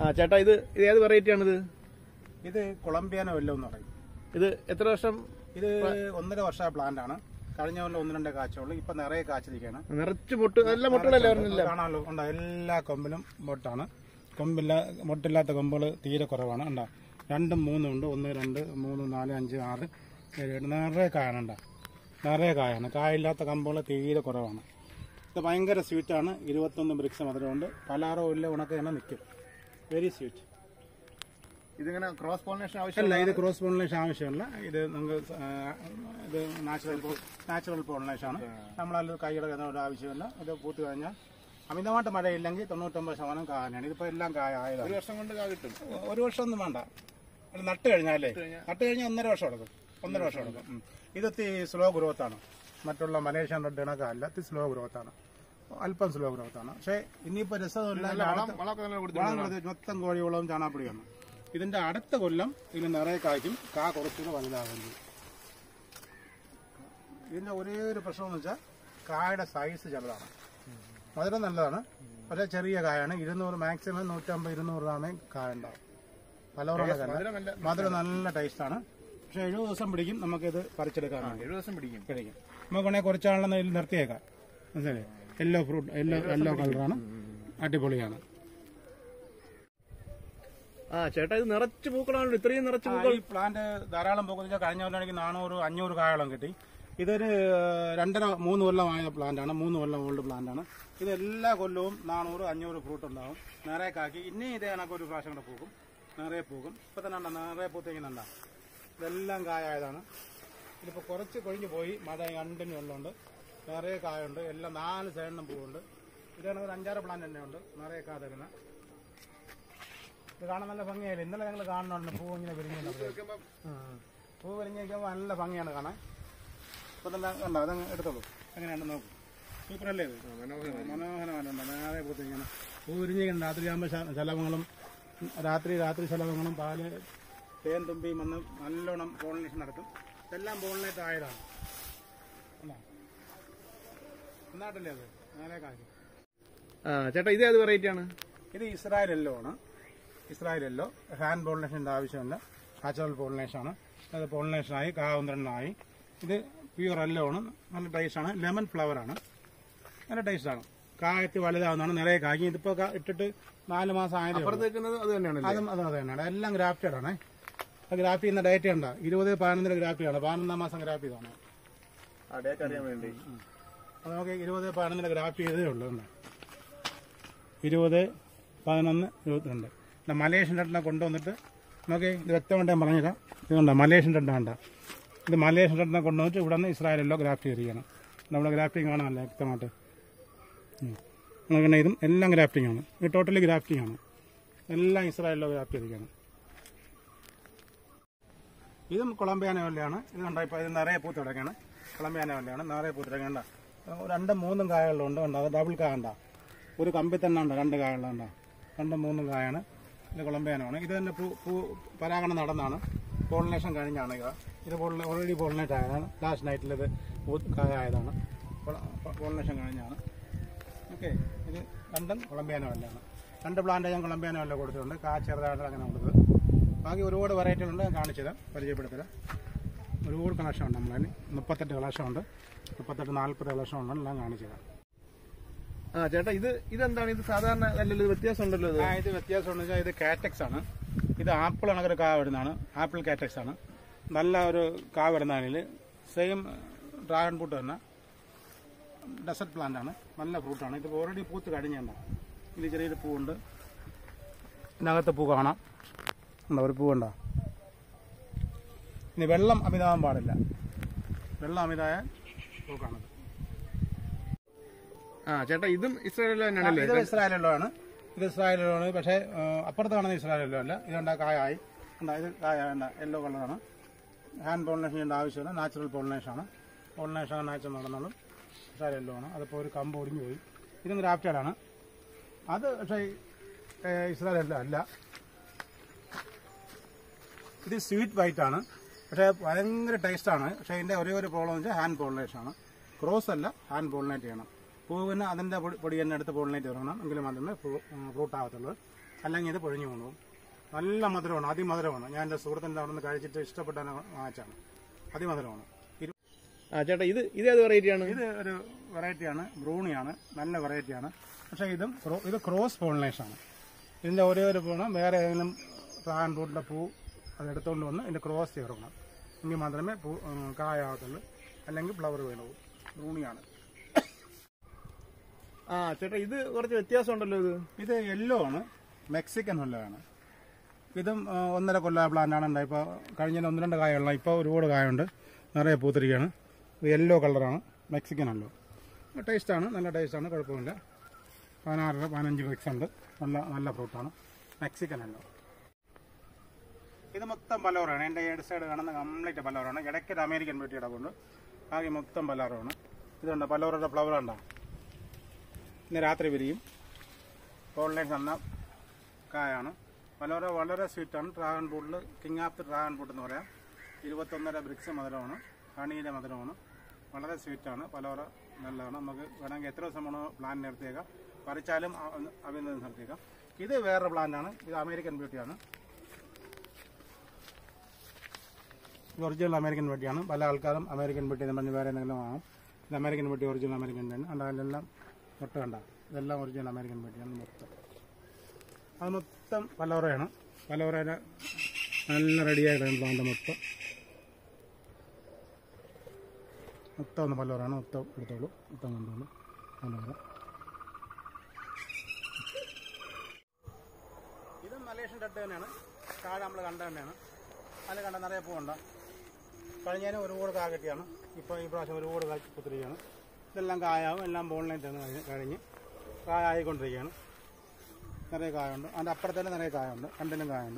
ആ ചേട്ടാ ഇത് ഇത് ഏത് വെറൈറ്റി ആണിത് ഇത് കൊളംബിയാനോ വെല്ലോ എന്ന് പറയും ഇത് എത്ര വർഷം ഇത് ഒന്നര വർഷ പ്ലാന്റ് ആണ് കഴിഞ്ഞ കൊല്ലം ഒന്ന് രണ്ട് കാച്ചുള്ളൂ ഇപ്പൊ നിറയെ കാച്ചിരിക്കുകയാണ് നിറച്ച് മുട്ട് നല്ല മുട്ടുകളല്ലേ പറഞ്ഞില്ല കാണാമല്ലോ ഉണ്ട് എല്ലാ കൊമ്പിലും മൊട്ടാണ് കൊമ്പില്ല മൊട്ടില്ലാത്ത കൊമ്പുകൾ തീരെ കുറവാണ് ഉണ്ടോ രണ്ടും മൂന്നും ഉണ്ട് ഒന്ന് രണ്ട് മൂന്ന് നാല് അഞ്ച് ആറ് ഏഴ് എട്ട് നിറയെ കായാണ് ഉണ്ടോ നിറയെ കായാണ് കായില്ലാത്ത കമ്പുകൾ തീരെ കുറവാണ് ഇത് ഭയങ്കര സ്വീറ്റാണ് ഇരുപത്തൊന്ന് ബ്രിക്സ് മധുരമുണ്ട് പലാറോ ഇല്ല ഉണക്ക് തന്നെ നിൽക്കും വെരി സ്വീറ്റ് ഇതിങ്ങനെ ക്രോസ് പോളിനേഷൻ അല്ല ഇത് ക്രോസ് പോളിനേഷൻ ആവശ്യമില്ല ഇത് നമുക്ക് ആ, ഇത് നാച്ചുറൽ നാച്ചുറൽ പോളിനേഷൻ ആണ് നമ്മളത് കൈയുടെ ഒരു ആവശ്യമില്ല ഇത് പൂത്ത് കഴിഞ്ഞാൽ അമിതമായിട്ട് മഴയില്ലെങ്കിൽ തൊണ്ണൂറ്റൊമ്പത് ശതമാനം കായാണ് ഇതിപ്പോ എല്ലാം കായ ആയതാണ് ഒരു വർഷം കൊണ്ട് കാ കിട്ടും ഒരു വർഷം ഒന്നും വേണ്ട അത് നട്ട് കഴിഞ്ഞാലേ നട്ട് കഴിഞ്ഞാൽ ഒന്നര വർഷം എടുക്കും ഒന്നര വർഷം എടുക്കും ഉം. ഇത് ഇത്തിരി സ്ലോ ഗ്രോത്ത് ആണ് മറ്റുള്ള മലേഷ്യൻ റെഡ് ഇണക്കല്ല ഇത്തിരി സ്ലോ ഗ്രോത്ത് ആണ് അല്പം സ്ലോ ഗ്രോത്ത് ആണ് പക്ഷേ ഇനിയിപ്പോ രസമില്ല വളം- വളമൊക്കെ നല്ല കൊടുത്തു വളം കൊടുത്ത് മൊത്തം കോഴിവളവും ചാണാപ്പൊടിയാണ് ഇതിന്റെ അടുത്ത കൊല്ലം ഇതിന് നിറയെ കായ്ക്കും കാ കുറച്ചുകൂടെ വലുതാകും ചെയ്യും. ഇതിന്റെ ഒരേ ഒരു പ്രശ്നം എന്ന് വെച്ചാൽ കായുടെ സൈസ് ചെറുതാണ് മധുരം നല്ലതാണ് പക്ഷേ ചെറിയ കായാണ് ഇരുന്നൂറ് മാക്സിമം നൂറ്റമ്പത് ഇരുന്നൂറ് ഗ്രാമേ കായ ഉണ്ടാവും പലവറുള്ള കായ മധുരം നല്ല ടേസ്റ്റാണ് പക്ഷെ എഴുപത് ദിവസം പിടിക്കും നമുക്കിത് പറിച്ചെടുക്കാൻ വേണ്ടി ഏഴു ദിവസം പിടിക്കും കഴിക്കും നമുക്ക് വേണമെങ്കിൽ കുറച്ചാളെന്ന് ഇതിൽ നിർത്തിയേക്കാം മനസ്സിലായി യെല്ലോ ഫ്രൂട്ട് യെല്ലോ യെല്ലോ കളറാണ് അടിപൊളിയാണ് ആ ചേട്ടാ ഇത് നിറച്ച് പൂക്കളാണല്ലോ ഇത്രയും നിറച്ച് ആ, ഈ പ്ലാന്റ് ധാരാളം പോകുന്ന കഴിഞ്ഞ കൊല്ലം എനിക്ക് നാനൂറ് അഞ്ഞൂറ് കായോളം കിട്ടി ഇതൊരു ഏഹ്, രണ്ടര മൂന്ന് കൊല്ലമായ പ്ലാന്റ് ആണ് മൂന്ന് കൊല്ലം ഓൾഡ് പ്ലാന്റ് ആണ് ഇത് എല്ലാ കൊല്ലവും നാനൂറ് അഞ്ഞൂറ് ഫ്രൂട്ട് ഉണ്ടാവും നിറയെ കാക്കി ഇനി ഇതേ കണക്ക് ഒരു പ്രാവശ്യം കൂടെ പോകും നിറയെ പോകും ഇപ്പൊ തന്നെ ഉണ്ടോ നിറയെ പൂത്തേക്കുന്നുണ്ട ഇതെല്ലാം കായായതാണ് ഇതിപ്പോ കുറച്ച് കൊഴിഞ്ഞു പോയി മഴ കണ്ടിന്യൂ ഉള്ളതുകൊണ്ട് നിറയെ കായുണ്ട് എല്ലാം നാല് സൈഡിനും പൂവുണ്ട് ഇത് കണക്ക് ഒരു അഞ്ചാറ് പ്ലാന്റ് തന്നെ ഉണ്ട് നിറയെ കാ തരുന്ന ഇത് കാണാൻ നല്ല ഭംഗിയായില്ല ഇന്നലെ ഞങ്ങൾ കാണുന്നുണ്ട് പൂ ഇങ്ങനെ വിരിഞ്ഞു പൂ വിരിഞ്ഞ് നിൽക്കുമ്പോൾ നല്ല ഭംഗിയാണ് കാണാൻ ഇപ്പൊ തന്നെ കണ്ടോ അതങ്ങ് എടുത്തോളൂ എങ്ങനെയാണ് നോക്കൂ സൂപ്പറല്ലേ ഇത് മനോഹരമാണ് നേരെ പൂത്ത് ഇങ്ങനെ പൂ വിരിഞ്ഞിരിക്കണം രാത്രിയാകുമ്പോൾ ശലഭങ്ങളും രാത്രി രാത്രി ശലഭങ്ങളും പാല് തേൻ തുമ്പിയും വന്ന് നല്ലോണം പോളിനേഷൻ നടത്തും ഇതെല്ലാം പോളിനേറ്റ് ആയതാണ് കണ്ടോ? നന്നായിട്ടല്ലേ അത് നേരെ കാര്യം ആ ചേട്ടാ ഇത് ഏത് വെറൈറ്റി ആണ് ഇത് ഇസ്രായേൽ എല്ലോ ആണ് ഇസ്രായേൽ എല്ലോ ഹാൻഡ് പോളിനേഷൻ്റെ ആവശ്യമില്ല നാച്ചുറൽ പോളിനേഷൻ ആണ് അത് പോളിനേഷനായി കാവുന്നണ്ണായി ഇത് പ്യൂർ എല്ലോ ആണ് നല്ല ടേസ്റ്റ് ആണ് ലെമൺ ഫ്ലവർ ആണ് നല്ല ടേസ്റ്റ് ആണ് കായത്ത് വലുതാവുന്നതാണ് നിറയെ കായ്ക്കും ഇതിപ്പോ കാ- ഇട്ടിട്ട് നാല് മാസം ആയതേ ഉള്ളൂ. പുറത്തേക്കുന്നത് അത് തന്നെയാണല്ലോ അതും അത് അത് തന്നെയാണ് എല്ലാം ഗ്രാഫ്റ്റഡ് ആണ് ഗ്രാഫ്റ്റ് ചെയ്യുന്ന ഡേറ്റ് ഉണ്ട് ഇരുപത് പതിനൊന്നിന് ഗ്രാഫ്റ്റ് ചെയ്യണം പതിനൊന്നാം മാസം ഗ്രാഫ്റ്റ് ചെയ്താണ് ആ ഡേറ്റ് അറിയാൻ വേണ്ടി അത് നമുക്ക് ഇരുപത് പതിനൊന്നിന് ഗ്രാഫ്റ്റ് ചെയ്തേ ഉള്ളൂ ഉണ്ട് ഇരുപത് പതിനൊന്ന് ഇരുപത്തിരണ്ട് പിന്നെ മലേഷ്യൻ രണ്ടിനെ കൊണ്ടുവന്നിട്ട് നോക്കി ഇത് വ്യക്തമായിട്ട് ഞാൻ പറഞ്ഞുതരാം ഇതുണ്ട് മലേഷ്യൻ രണ്ട കണ്ട ഇത് മലേഷ്യൻ രണ്ടിനെ കൊണ്ടുവന്നിട്ട് ഇവിടെ നിന്ന് ഇസ്രായേലിലോ ഗ്രാഫ്റ്റ് ചെയ്തിരിക്കണം നമ്മുടെ ഗ്രാഫ്റ്റിംഗ് കാണാമല്ലോ വ്യക്തമായിട്ട് ഉം. നോക്കണേ ഇതും എല്ലാം ഗ്രാഫ്റ്റിംഗ് ആണ് ഇത് ടോട്ടലി ഗ്രാഫ്റ്റിംഗ് ആണ് എല്ലാം ഇസ്രായേലിലോ ഗ്രാഫ്റ്റ് ചെയ്തിരിക്കണം ഇതും കൊളംബിയാന വല്ലയാണ് ഇത് കണ്ടോ ഇപ്പോൾ ഇത് നിറയെ പൂത്ത് കിടക്കുകയാണ് കൊളംബിയാന വല്ലയാണ് നിറയെ പൂത്ത് കിടക്കേണ്ട രണ്ടും മൂന്നും കായകളുണ്ട് കണ്ടോ അത് ഡബിൾ കായ ഉണ്ടോ ഒരു കമ്പി തന്നെ ഉണ്ട് രണ്ട് കായകളുണ്ട് രണ്ടും മൂന്നും കായാണ് ഇത് കൊളംബിയാനമാണ് ഇത് തന്നെ പൂ പൂ പരാഗണം നടന്നാണ് പോളിനേഷൻ കഴിഞ്ഞാണ് ഇത് ഇത് ഓൾറെഡി പോളിനേറ്റ് ആയതാണ് ലാസ്റ്റ് നൈറ്റിൽ ഇത് പൂ- കായ ആയതാണ് പോളിനേഷൻ കഴിഞ്ഞാണ് ഓക്കെ ഇത് രണ്ടും കൊളംബിയാന വല്ലയാണ് രണ്ട് പ്ലാന്റ് ഞാൻ കൊളംബിയാന വല്ല കൊടുത്തിട്ടുണ്ട് കാ ചെറുതായിട്ട് അങ്ങനെ കൊടുത്തത് ബാക്കി ഒരുപാട് വെറൈറ്റികളുണ്ട് ഞാൻ കാണിച്ചത് പരിചയപ്പെടുത്തരാം ഒരുപാട് കളക്ഷൻ ഉണ്ട് നമ്മളതിന് മുപ്പത്തെട്ട് കളക്ഷൻ ഉണ്ട് മുപ്പത്തെട്ട് നാൽപ്പത് കളക്ഷൻ ഉണ്ട് എല്ലാം കാണിച്ചത് ആ ചേട്ടാ ഇത് ഇതെന്താണ് ഇത് സാധാരണ അല്ലല്ലോ ഇത് വ്യത്യാസം ഉണ്ടല്ലോ ഇത് ആ ഇത് വ്യത്യാസം എന്ന് വെച്ചാൽ ഇത് കാറ്റക്സ് ആണ് ഇത് ആപ്പിൾ കണക്കൊരു കാ വരുന്നതാണ് ആപ്പിൾ കാറ്റക്സ് ആണ് നല്ല ഒരു കാ വരുന്നതിൽ സെയിം ഡ്രാഗൺ ഫ്രൂട്ട് തന്നെ ഡെസർട്ട് പ്ലാന്റ് ആണ് നല്ല ഫ്രൂട്ടാണ് ഇത് ഓൾറെഡി പൂത്ത് കഴിഞ്ഞുണ്ട് ഇത് ചെറിയൊരു പൂവുണ്ട് ഇതിനകത്ത് പൂ കാണാം ഉണ്ടോ ഒരു പൂവുണ്ടോ ഇനി വെള്ളം അമിതാവാൻ പാടില്ല വെള്ളം അമിതായ പൂക്കാണത് ആ ചേട്ടാ ഇതും ഇസ്രായേലിൽ തന്നെയാണല്ലേ ഇത് ഇസ്രായേലിലോ ആണ് ഇത് ഇസ്രായേലിലോ ആണ് പക്ഷേ ആ, അപ്പുറത്ത് കാണുന്നത് ഇസ്രായേലിലോ അല്ല ഇതുകൊണ്ട് കായായി ഉണ്ടാ ഇത് കായ വേണ്ട യെല്ലോ കളറാണ് ഹാൻഡ് പോളിനേഷൻ ചെയ്യേണ്ട ആവശ്യമില്ല നാച്ചുറൽ പോളിനേഷൻ ആണ് പോളിനേഷൻ നാച്ചുറൽ നടന്നോളും ഇസ്രായേലിലോ ആണ് അതിപ്പോൾ ഒരു കമ്പ് ഒടിഞ്ഞു പോയി ഇതും ഗ്രാഫ്റ്റഡ് ആണ് അത് പക്ഷേ ഇസ്രായേലിലോ അല്ല ഇത് സ്വീറ്റ് വൈറ്റ് ആണ് പക്ഷേ ഭയങ്കര ടേസ്റ്റ് ആണ് പക്ഷേ ഇതിന്റെ ഒരേ ഒരു പ്രോബ്ലം വെച്ചാൽ ഹാൻഡ് പോളിനേഷൻ ആണ് ക്രോസ് അല്ല ഹാൻഡ് പോളിനേറ്റ് ചെയ്യണം പൂവിന് അതിന്റെ പൊടി പൊടി തന്നെ എടുത്ത് പോളിനേറ്റ് ചെയ്യണം എങ്കിലും മാത്രമേ ഫ്രൂട്ട് ആകത്തുള്ളൂ അല്ലെങ്കിൽ ഇത് പൊഴിഞ്ഞു കൊണ്ടുപോകും നല്ല മധുരമാണ് അതിമധുരമാണ് ഞാൻ എൻ്റെ സുഹൃത്തിൻ്റെ അവിടെ നിന്ന് കഴിച്ചിട്ട് ഇഷ്ടപ്പെട്ട വാച്ചാണ് അതിമധുരമാണ് ഇരു- ആ ചേട്ടാ ഇത് ഇത് ഏത് വെറൈറ്റി ആണ് ഇത് ഒരു വെറൈറ്റിയാണ് ബ്രൂണിയാണ് നല്ല വെറൈറ്റിയാണ് പക്ഷേ ഇതും ക്രോ- ഇത് ക്രോസ് പോളിനേഷനാണ് ഇതിൻ്റെ ഒരേ ഒരു ഗുണം വേറെ ഏതെങ്കിലും ഡ്രാഗൺ ഫ്രൂട്ടിൻ്റെ പൂ അത് എടുത്തുകൊണ്ട് വന്ന് ഇതിൻ്റെ ക്രോസ് ചേർക്കണം എങ്കിൽ മാത്രമേ പൂ ഉം, കായാകത്തുള്ളൂ അല്ലെങ്കിൽ ഫ്ലവർ വീണു പോകും ബ്രൂണിയാണ് ആ ചേട്ടാ ഇത് കുറച്ച് വ്യത്യാസം ഉണ്ടല്ലോ ഇത് ഇത് യെല്ലോ ആണ് മെക്സിക്കൻ ആണ് ഇതും ആ, ഒന്നര കൊല്ല പ്ലാന്റ് ആണ് ഉണ്ടായി ഇപ്പോൾ കഴിഞ്ഞ ഒന്ന് രണ്ട് കായുള്ള ഇപ്പോൾ ഒരുപാട് കായുണ്ട് നിറയെ പൂത്തിരിക്കുകയാണ് ഇത് യെല്ലോ കളറാണ് മെക്സിക്കൻ അല്ലോ ടേസ്റ്റാണ് നല്ല ടേസ്റ്റാണ് കുഴപ്പമില്ല പതിനാറ് പതിനഞ്ച് മിക്സ് ഉണ്ട് നല്ല നല്ല ഫ്രൂട്ടാണ് മെക്സിക്കൻ അല്ലോ ഇത് മൊത്തം പലോറാണ് എൻ്റെ ഏഡ് സൈഡ് കാണുന്ന കംപ്ലീറ്റ് പലോറാണ് ഇടയ്ക്ക് ഒരു അമേരിക്കൻ ബ്യൂട്ടിയുടെ കൊണ്ട് ആകെ മൊത്തം പലോറാണ് ഇതുണ്ട് പലോറയുടെ ഫ്ലവർ ഉണ്ടോ ഇന്ന് രാത്രി വിരിയും ഓൺലൈൻ തന്ന കായാണ് പലോറ വളരെ സ്വീറ്റാണ് ഡ്രാഗൺ ഫ്രൂട്ടിൽ king of the dragon fruit എന്ന് പറയാം ഇരുപത്തൊന്നര ബ്രിക്സ് മധുരമാണ് ഹണിയുടെ മധുരമാണ് വളരെ സ്വീറ്റാണ് പലോറ നല്ലതാണ് നമുക്ക് വേണമെങ്കിൽ എത്ര ദിവസം വേണോ പ്ലാൻ നിർത്തിയേക്കാം പറിച്ചാലും അതിൽ നിന്ന് നിർത്തിയേക്കാം ഇത് വേറെ പ്ലാന്റാണ് ഇത് അമേരിക്കൻ ബ്യൂട്ടിയാണ് ഇത് ഒറിജിനൽ അമേരിക്കൻ ബ്യൂട്ടിയാണ് പല ആൾക്കാരും അമേരിക്കൻ ബ്യൂട്ടി എന്ന് പറഞ്ഞ് വേറെ എന്തെങ്കിലും വാങ്ങും ഇത് അമേരിക്കൻ ബ്യൂട്ടി ഒറിജിനൽ അമേരിക്കൻ ബ്യൂട്ടിയാണ് കണ്ട അതിലെല്ലാം മുട്ട കണ്ട ഇതെല്ലാം ഒറിജിനൽ അമേരിക്കൻ ബ്യൂട്ടിയാണ് മൊത്തം അത് മൊത്തം പലോറയാണ് പലോറയുടെ നല്ല റെഡിയായിട്ടാണ് പ്ലാന്റ് മൊത്തം മൊത്തം ഒന്ന് പലോറാണ് മൊത്തം എടുത്തോളൂ മൊത്തം കൊണ്ടോളൂ പലോറ ഇത് മലേഷ്യൻ തട്ട് തന്നെയാണ് താഴെ നമ്മൾ കണ്ട തന്നെയാണ് അതിൽ കണ്ട നിറയെ പൂവുണ്ടോ കഴിഞ്ഞതിന് ഒരുപാട് കാ കിട്ടിയാണ് ഇപ്പോൾ ഈ പ്രാവശ്യം ഒരുപാട് കാ കുത്തിരിക്കുകയാണ് ഇതെല്ലാം കായാവും എല്ലാം ബോളിനായിട്ട് കഴിഞ്ഞ് കഴിഞ്ഞ് കായായിക്കൊണ്ടിരിക്കുകയാണ് നിറയെ കായുണ്ട് അതിൻ്റെ അപ്പുറത്തേലും നിറയെ കായുണ്ട് രണ്ടിലും കായുണ്ട്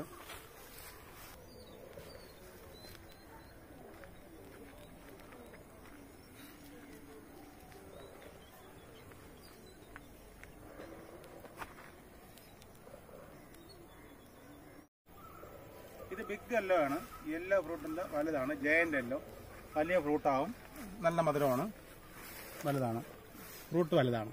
ഇത് ബിഗ് യെല്ലോ ആണ് യെല്ലോ ഫ്രൂട്ടിൻ്റെ വലുതാണ് ജയൻ്റ് യെല്ലോ വലിയ ഫ്രൂട്ടാവും നല്ല മധുരമാണ് വലുതാണ് ഫ്രൂട്ട് വലുതാണ്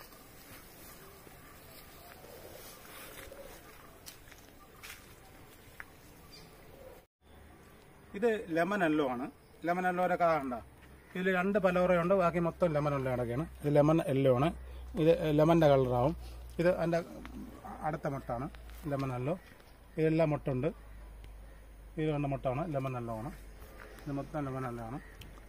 ഇത് ലെമൺ എല്ലോ ആണ് ലെമൺ എല്ലോയുടെ കാ ഉണ്ടോ ഇതിൽ രണ്ട് പലോറയുണ്ട് ബാക്കി മൊത്തം ലെമൺ എല്ലോ കിടക്കുകയാണ് ഇത് ലെമൺ എല്ലോ ആണ് ഇത് ലെമൻ്റെ കളറാവും ഇത് അതിൻ്റെ അടുത്ത മുട്ടാണ് ലെമൺ എല്ലോ ഇതെല്ലാം മുട്ടുണ്ട് ഇത് കണ്ട മുട്ടാണ് ലെമൺ എല്ലോ ആണ് ഇത് മൊത്തം ലെമൺ എല്ലോ ആണ്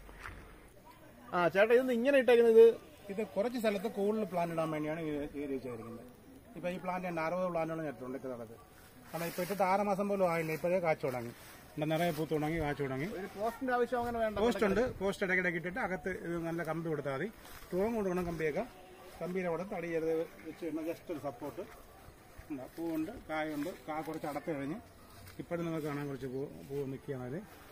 ആ ചേട്ടാ ഇത് ഇങ്ങനെ ഇട്ടേക്കുന്നത് ഇത് കുറച്ച് സ്ഥലത്ത് കൂടുതൽ പ്ലാന്റ് ഇടാൻ വേണ്ടിയാണ് ഇത് ഇത് ചെയ്തിരിക്കുന്നത് ഇപ്പൊ ഈ പ്ലാന്റ് ഉണ്ട് അറുപത് പ്ലാന്റുകൾ ഞെട്ടുണ്ട് ഇത്ര സ്ഥലത്ത് കാരണം ഇപ്പൊ ഇട്ടിട്ട് ആറ് മാസം പോലും ആയില്ല ഇപ്പോഴേ കാച്ചു തുടങ്ങി ഇവിടെ നിറയെ പൂത്ത് തുടങ്ങി കാച്ചു തുടങ്ങി ഒരു പോസ്റ്റിന്റെ ആവശ്യം അങ്ങനെ വേണ്ട പോസ്റ്റ് ഉണ്ട് പോസ്റ്റ് ഇടയ്ക്കിടയ്ക്ക് ഇട്ടിട്ട് അകത്ത് ഇത് നല്ല കമ്പി കൊടുത്താൽ മതി തൂക്കം കൊടുക്കണം കമ്പിയൊക്കെ കമ്പിയുടെ കൂടെ തടി ചെയ്ത് വെച്ച് ഇടണം ജസ്റ്റ് ഒരു സപ്പോർട്ട് പൂവുണ്ട് കായുണ്ട് കാ കുറച്ച് അടത്ത് കഴിഞ്ഞ് ഇപ്പോഴും നിങ്ങൾക്ക് കാണാൻ കുറച്ച് പൂ പൂ നിൽക്കുകയാണ് അതിൽ